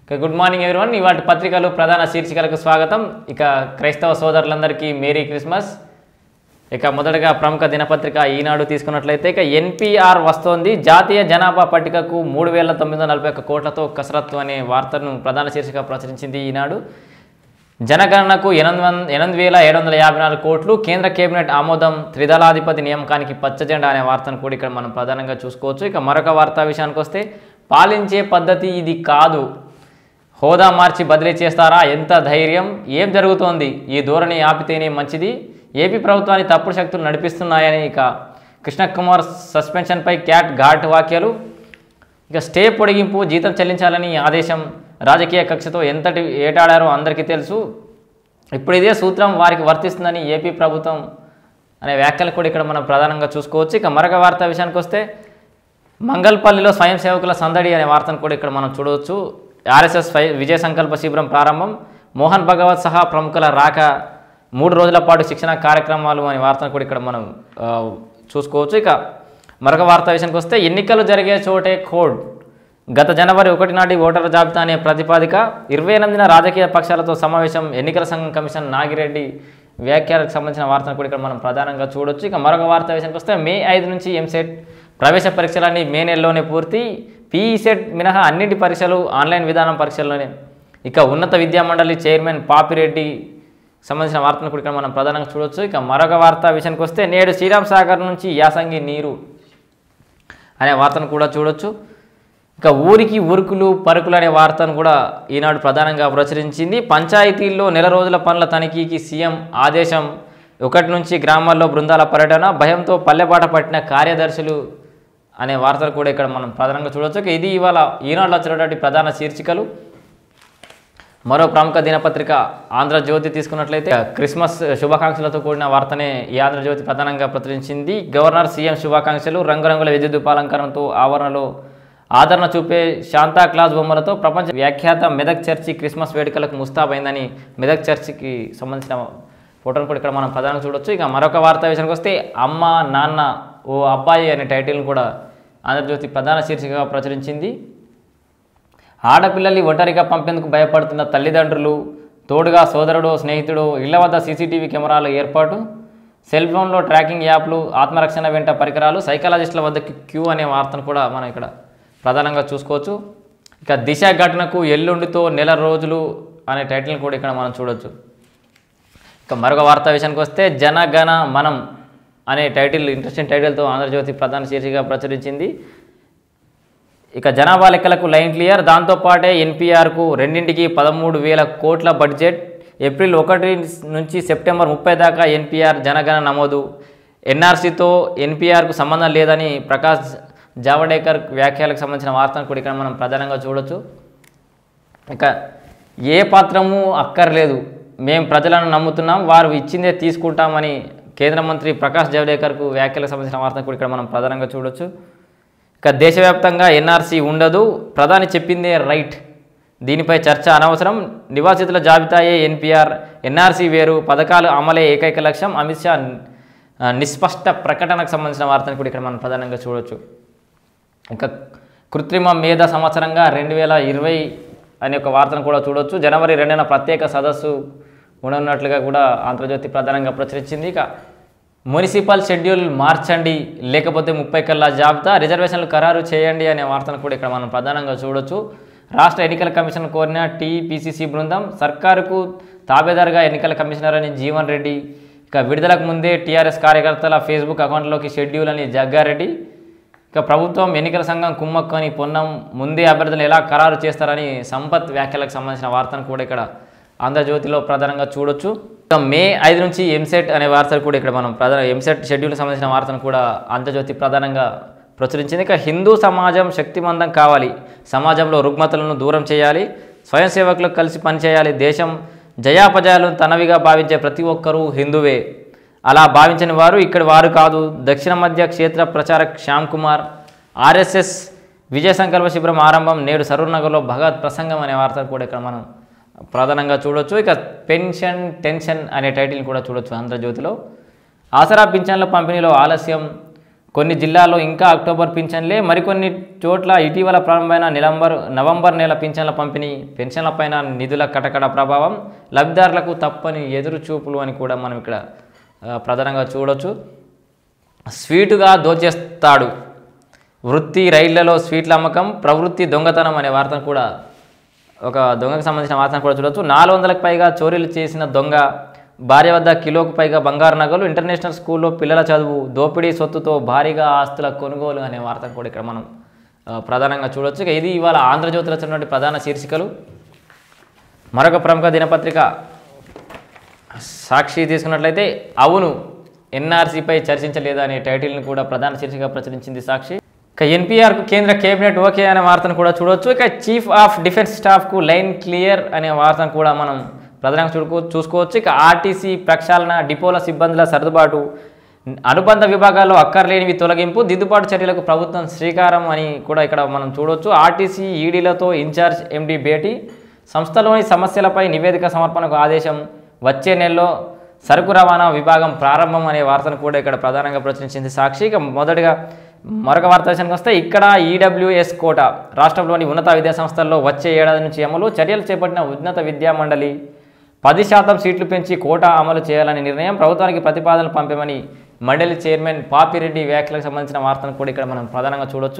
ఇక good morning everyone ఇవాటి పత్రికలు ప్రధాన శీర్షికలకు స్వాగతం ఇక క్రైస్తవ సోదరులందరికీ మేరీ క్రిస్మస్ ఇక మొదటగా ప్రముఖ దినపత్రిక ఈనాడు తీసుకున్నట్లయితే ఇక ఎన్పిఆర్ వస్తోంది జాతీయ జనాభా పట్టికకు మూడు వేల తొమ్మిది వందల నలభై ఒక్క కోట్లతో కసరత్తు అనే వార్తను ప్రధాన శీర్షిక ప్రచురించింది ఈనాడు జనగణనకు ఎనిమిది వంద ఎనిమిది వేల ఏడు వందల యాభై నాలుగు కోట్లు కేంద్ర కేబినెట్ ఆమోదం త్రిదళాధిపతి నియామకానికి పచ్చజెండా అనే వార్తను కూడా ఇక్కడ మనం ప్రధానంగా చూసుకోవచ్చు ఇక మరొక వార్తా విషయానికి వస్తే పాలించే పద్ధతి ఇది కాదు హోదా మార్చి బదిలీ చేస్తారా ఎంత ధైర్యం ఏం జరుగుతోంది ఈ ధోరణి ఆపితేనే మంచిది ఏపీ ప్రభుత్వాన్ని తప్పుడు శక్తులు నడిపిస్తున్నాయని ఇక కృష్ణకుమార్ సస్పెన్షన్పై క్యాట్ ఘాట్ వ్యాఖ్యలు ఇక స్టే పొడిగింపు జీతం చెల్లించాలని ఆదేశం రాజకీయ కక్షతో ఎంతటి ఏటాడారో అందరికీ తెలుసు ఇప్పుడు ఇదే సూత్రం వారికి వర్తిస్తుందని ఏపీ ప్రభుత్వం అనే వ్యాఖ్యలు కూడా ఇక్కడ మనం ప్రధానంగా చూసుకోవచ్చు ఇక మరొక వార్త విషయానికి వస్తే మంగళపల్లిలో స్వయం సేవకుల సందడి అనే వార్తను కూడా ఇక్కడ మనం చూడవచ్చు ఆర్ఎస్ఎస్ ఫై విజయ సంకల్ప శిబిరం ప్రారంభం మోహన్ భగవత్ సహా ప్రముఖుల రాక మూడు రోజుల పాటు శిక్షణ కార్యక్రమాలు అనే వార్తను కూడా ఇక్కడ మనం ఆ, చూసుకోవచ్చు ఇక మరొక వార్త విషయానికి వస్తే ఎన్నికలు జరిగే చోటే కోడ్ గత జనవరి ఒకటి నాటి ఓటర్ల జాబితా అనే ప్రతిపాదిక ఇరవై ఎనిమిదిన రాజకీయ పక్షాలతో సమావేశం ఎన్నికల సంఘం కమిషన్ నాగిరెడ్డి వ్యాఖ్యలకు సంబంధించిన వార్తను కూడా ఇక్కడ మనం ప్రధానంగా చూడొచ్చు ఇక మరొక వార్త విషయానికి వస్తే మే ఐదు నుంచి ఎంసెట్ ప్రవేశ పరీక్షలన్నీ మే నెలలోనే పూర్తి పీఈ సెట్ మినహా అన్నింటి పరీక్షలు ఆన్లైన్ విధానం పరీక్షల్లోనే ఇక ఉన్నత విద్యా మండలి చైర్మన్ పాపిరెడ్డి సంబంధించిన వార్తను కూడా ఇక్కడ మనం ప్రధానంగా చూడొచ్చు ఇక మరొక వార్త విషయానికి వస్తే నేడు శ్రీరామ్ సాగర్ నుంచి యాసంగి నీరు అనే వార్తను కూడా చూడొచ్చు ఇక ఊరికి ఉరుకులు పరుకులు అనే వార్తను కూడా ఈనాడు ప్రధానంగా ప్రచురించింది పంచాయతీల్లో నెల రోజుల పనుల తనిఖీకి సీఎం ఆదేశం ఒకటి నుంచి గ్రామాల్లో బృందాల పర్యటన భయంతో పల్లెబాట పట్టిన కార్యదర్శులు అనే వార్తలు కూడా ఇక్కడ మనం ప్రధానంగా చూడొచ్చు ఇక ఇది ఇవాళ ఈనాడులో వచ్చినటువంటి ప్రధాన శీర్షికలు మరో ప్రముఖ దినపత్రిక ఆంధ్రజ్యోతి తీసుకున్నట్లయితే క్రిస్మస్ శుభాకాంక్షలతో కూడిన వార్తనే ఈ ఆంధ్రజ్యోతి ప్రధానంగా ప్రచురించింది గవర్నర్ సీఎం శుభాకాంక్షలు రంగురంగుల విద్యుత్ దీపాలంకరణతో ఆవరణలో ఆదరణ చూపే శాంతా క్లాస్ బొమ్మలతో ప్రపంచ వ్యాఖ్యాత మెదక్ చర్చి క్రిస్మస్ వేడుకలకు ముస్తాబైందని మెదక్ చర్చికి సంబంధించిన ఫోటోను కూడా ఇక్కడ మనం ప్రధానంగా చూడొచ్చు ఇక మరొక వార్త విషయానికి వస్తే అమ్మ నాన్న ఓ అబ్బాయి అనే టైటిల్ని కూడా ఆంధ్రజ్యోతి ప్రధాన శీర్షికగా ప్రచురించింది ఆడపిల్లల్ని ఒంటరిగా పంపేందుకు భయపడుతున్న తల్లిదండ్రులు తోడుగా సోదరుడు స్నేహితుడు ఇళ్ల వద్ద సీసీటీవీ కెమెరాల ఏర్పాటు సెల్ ఫోన్లో ట్రాకింగ్ యాప్లు ఆత్మరక్షణ వెంట పరికరాలు సైకాలజిస్టుల వద్దకు క్యూ అనే వార్తను కూడా మనం ఇక్కడ ప్రధానంగా చూసుకోవచ్చు ఇక దిశ ఘటనకు ఎల్లుండితో నెల రోజులు అనే టైటిల్ని కూడా ఇక్కడ మనం చూడొచ్చు ఇక మరొక వార్తా విషయానికి వస్తే జనగణ మనం అనే టైటిల్ ఇంట్రెస్టింగ్ టైటిల్తో ఆంధ్రజ్యోతి ప్రధాన శీర్షికగా ప్రచురించింది ఇక జనాభా లెక్కలకు లైన్ క్లియర్ దాంతోపాటే ఎన్పిఆర్కు రెండింటికి పదమూడు వేల కోట్ల బడ్జెట్ ఏప్రిల్ ఒకటి నుంచి సెప్టెంబర్ ముప్పై దాకా ఎన్పిఆర్ జనగణ నమోదు ఎన్ఆర్సీతో ఎన్పిఆర్కు సంబంధం లేదని ప్రకాష్ జావడేకర్ వ్యాఖ్యలకు సంబంధించిన వార్తను కూడా ఇక్కడ మనం ప్రధానంగా చూడొచ్చు ఇక ఏ పత్రము అక్కర్లేదు మేము ప్రజలను నమ్ముతున్నాం వారు ఇచ్చిందే తీసుకుంటామని కేంద్ర మంత్రి ప్రకాష్ జవడేకర్కు వ్యాఖ్యలకు సంబంధించిన వార్తను కూడా ఇక్కడ మనం ప్రధానంగా చూడొచ్చు ఇక దేశవ్యాప్తంగా ఎన్ఆర్సీ ఉండదు ప్రధాని చెప్పిందే రైట్ దీనిపై చర్చ అనవసరం నివాసితుల జాబితాయే ఎన్పిఆర్ ఎన్ఆర్సీ వేరు పథకాలు అమలే ఏకైక లక్ష్యం అమిత్ షా ఆ, నిస్పష్ట ప్రకటనకు సంబంధించిన వార్తను కూడా ఇక్కడ మనం ప్రధానంగా చూడొచ్చు ఇంకా కృత్రిమ మేధ సంవత్సరంగా రెండు వేల ఇరవై అనే ఒక వార్తను కూడా చూడొచ్చు జనవరి రెండున ప్రత్యేక సదస్సు ఉండనున్నట్లుగా కూడా ఆంధ్రజ్యోతి ప్రధానంగా ప్రచురించింది ఇక మున్సిపల్ షెడ్యూల్ మార్చండి లేకపోతే ముప్పై కల్లా జాబితా రిజర్వేషన్లు ఖరారు చేయండి అనే వార్తను కూడా ఇక్కడ మనం ప్రధానంగా చూడొచ్చు రాష్ట్ర ఎన్నికల కమిషన్ కోరిన టీపీసీసీ బృందం సర్కారుకు తాబేదారుగా ఎన్నికల కమిషనర్ అని జీవన్ రెడ్డి ఇక విడుదలకు ముందే టీఆర్ఎస్ కార్యకర్తల ఫేస్బుక్ అకౌంట్లోకి షెడ్యూల్ అని జగ్గారెడ్డి ఇక ప్రభుత్వం ఎన్నికల సంఘం కుమ్మక్కని పొన్నం ముందే అభ్యర్థులు ఎలా ఖరారు చేస్తారని సంపత్ వ్యాఖ్యలకు సంబంధించిన వార్తను కూడా ఇక్కడ ఆంధ్రజ్యోతిలో ప్రధానంగా చూడొచ్చు ఇక మే ఐదు నుంచి ఎంసెట్ అనే వార్తలు కూడా ఇక్కడ మనం ప్రధాన ఎంసెట్ షెడ్యూల్కి సంబంధించిన వార్తను కూడా ఆంధ్రజ్యోతి ప్రధానంగా ప్రచురించింది ఇక హిందూ సమాజం శక్తిమంతం కావాలి సమాజంలో రుగ్మతలను దూరం చేయాలి స్వయం సేవకులకు కలిసి పనిచేయాలి దేశం జయాపజయాలను తనవిగా భావించే ప్రతి ఒక్కరూ హిందువే అలా భావించని వారు ఇక్కడ వారు కాదు దక్షిణ మధ్య క్షేత్ర ప్రచారక్ శ్యామ్ కుమార్ ఆర్ఎస్ఎస్ విజయ సంకల్ప శిబిరం ఆరంభం నేడు సరూర్నగర్లో భగవత్ ప్రసంగం అనే వార్తను కూడా ఇక్కడ మనం ప్రధానంగా చూడొచ్చు ఇక పెన్షన్ టెన్షన్ అనే టైటిల్ కూడా చూడొచ్చు ఆంధ్రజ్యోతిలో ఆసరా పింఛన్ల పంపిణీలో ఆలస్యం కొన్ని జిల్లాల్లో ఇంకా అక్టోబర్ పింఛన్లే మరికొన్ని చోట్ల ఇటీవల ప్రారంభమైన నిలంబర్ నవంబర్ నెల పింఛన్ల పంపిణీ పెన్షన్లపైన నిధుల కటకడ ప్రభావం లబ్ధిదారులకు తప్పని ఎదురు చూపులు అని కూడా మనం ఇక్కడ ఆ, ప్రధానంగా చూడొచ్చు స్వీటుగా దోచేస్తాడు వృత్తి రైళ్లలో స్వీట్ల అమ్మకం ప్రవృత్తి దొంగతనం అనే వార్తను కూడా ఒక దొంగకు సంబంధించిన వార్తను కూడా చూడొచ్చు నాలుగు వందలకు పైగా చోరీలు చేసిన దొంగ భార్య వద్ద కిలోకు పైగా బంగారు నగలు ఇంటర్నేషనల్ స్కూల్లో పిల్లల చదువు దోపిడీ సొత్తుతో భారీగా ఆస్తుల కొనుగోలు అనే వార్తను కూడా ఇక్కడ మనం ఆ, ప్రధానంగా చూడొచ్చు ఇక ఇది ఇవాళ ఆంధ్రజ్యోతిలో వచ్చినటువంటి ప్రధాన శీర్షికలు మరొక ప్రముఖ దినపత్రిక సాక్షి తీసుకున్నట్లయితే అవును ఎన్ఆర్సీపై చర్చించలేదా అనే టైటిల్ని కూడా ప్రధాన శీర్షికగా ప్రచురించింది సాక్షి ఇక ఎన్టీఆర్కు కేంద్ర కేబినెట్ ఓకే అనే వార్తను కూడా చూడొచ్చు ఇక చీఫ్ ఆఫ్ డిఫెన్స్ స్టాఫ్కు లైన్ క్లియర్ అనే వార్తను కూడా మనం ప్రధానంగా చూడుకో చూసుకోవచ్చు ఇక ఆర్టీసీ ప్రక్షాళన డిపోల సిబ్బందుల సర్దుబాటు అనుబంధ విభాగాల్లో అక్కర్లేనివి తొలగింపు దిద్దుబాటు చర్యలకు ప్రభుత్వం శ్రీకారం అని కూడా ఇక్కడ మనం చూడొచ్చు ఆర్టీసీ ఈడీలతో ఇన్ఛార్జ్ ఎండి భేటీ సంస్థలోని సమస్యలపై నివేదిక సమర్పణకు ఆదేశం వచ్చే నెలలో సరుకు రవాణా విభాగం ప్రారంభం అనే వార్తను కూడా ఇక్కడ ప్రధానంగా ప్రచురించింది సాక్షి ఇక మొదటగా మరొక వార్త విషయానికి వస్తే ఇక్కడ ఈడబ్ల్యూఎస్ కోట రాష్ట్రంలోని ఉన్నత విద్యా సంస్థల్లో వచ్చే ఏడాది నుంచి అమలు చర్యలు చేపట్టిన ఉన్నత విద్యా మండలి పది శాతం సీట్లు పెంచి కోటా అమలు చేయాలని నిర్ణయం ప్రభుత్వానికి ప్రతిపాదనలు పంపమని మండలి చైర్మన్ పాపిరెడ్డి వ్యాఖ్యలకు సంబంధించిన వార్తను కూడా ఇక్కడ మనం ప్రధానంగా చూడొచ్చు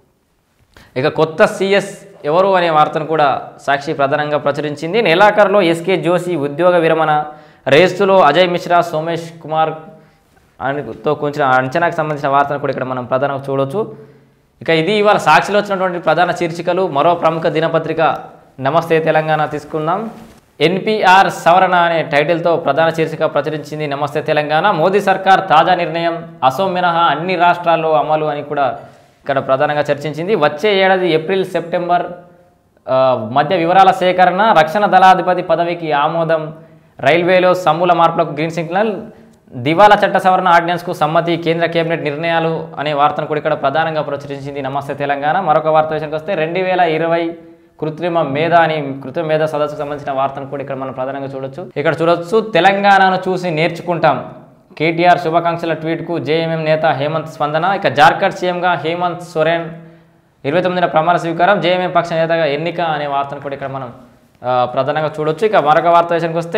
ఇక కొత్త సీఎస్ ఎవరు అనే వార్తను కూడా సాక్షి ప్రధానంగా ప్రచురించింది నెలాఖరులో ఎస్కే జోషి ఉద్యోగ విరమణ రేసులో అజయ్ మిశ్రా సోమేష్ కుమార్ అనితో కొంచెం అంచనాకు సంబంధించిన వార్తను కూడా ఇక్కడ మనం ప్రధానంగా చూడొచ్చు ఇక ఇది ఇవాళ సాక్షిలో వచ్చినటువంటి ప్రధాన శీర్షికలు మరో ప్రముఖ దినపత్రిక నమస్తే తెలంగాణ తీసుకుందాం ఎన్పిఆర్ సవరణ అనే టైటిల్తో ప్రధాన శీర్షిక ప్రచురించింది నమస్తే తెలంగాణ మోదీ సర్కార్ తాజా నిర్ణయం అసోం మినహా అన్ని రాష్ట్రాల్లో అమలు అని కూడా ఇక్కడ ప్రధానంగా చర్చించింది వచ్చే ఏడాది ఏప్రిల్ సెప్టెంబర్ ఆ, మధ్య వివరాల సేకరణ రక్షణ దళాధిపతి పదవికి ఆమోదం రైల్వేలో సమూల మార్పులకు గ్రీన్ సిగ్నల్ దివాలా చట్ట సవరణ ఆర్డినెన్స్కు సమ్మతి కేంద్ర కేబినెట్ నిర్ణయాలు అనే వార్తను కూడా ఇక్కడ ప్రధానంగా ప్రచురించింది నమస్తే తెలంగాణ మరొక వార్త విషయానికి వస్తే రెండు వేల ఇరవై కృత్రిమ మేధ అని కృత్రిమ మేధ సదస్సుకు సంబంధించిన వార్తను కూడా ఇక్కడ మనం ప్రధానంగా చూడొచ్చు ఇక్కడ చూడొచ్చు తెలంగాణను చూసి నేర్చుకుంటాం కేటీఆర్ శుభాకాంక్షల ట్వీట్కు జేఎంఎం నేత హేమంత్ స్పందన ఇక జార్ఖండ్ సీఎంగా హేమంత్ సోరెన్ ఇరవై తొమ్మిదిన ప్రమాణ స్వీకారం జేఎంఎం పక్ష నేతగా ఎన్నిక అనే వార్తను కూడా ఇక్కడ మనం ఆ, ప్రధానంగా చూడొచ్చు ఇక మరొక వార్త విషయానికి వస్తే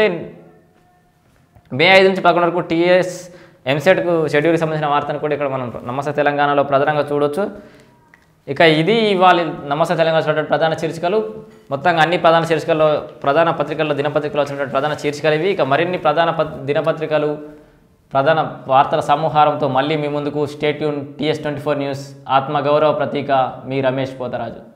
మే ఐదు నుంచి పదకొండు వరకు టీఎస్ ఎంసెట్కు షెడ్యూల్కి సంబంధించిన వార్తను కూడా ఇక్కడ మనం నమస్తే తెలంగాణలో ప్రధానంగా చూడొచ్చు ఇక ఇది ఇవాళ నమస్తే తెలంగాణ వచ్చినటువంటి ప్రధాన శీర్షికలు మొత్తంగా అన్ని ప్రధాన శీర్షికల్లో ప్రధాన పత్రికల్లో దినపత్రికలు వచ్చినటువంటి ప్రధాన శీర్షికలు ఇవి ఇక మరిన్ని ప్రధాన పత్- దినపత్రికలు ప్రధాన వార్తల సమూహారంతో మళ్ళీ మీ ముందుకు stay tune TS twenty four news ఆత్మగౌరవ ప్రతీక మీ రమేష్ పోతరాజు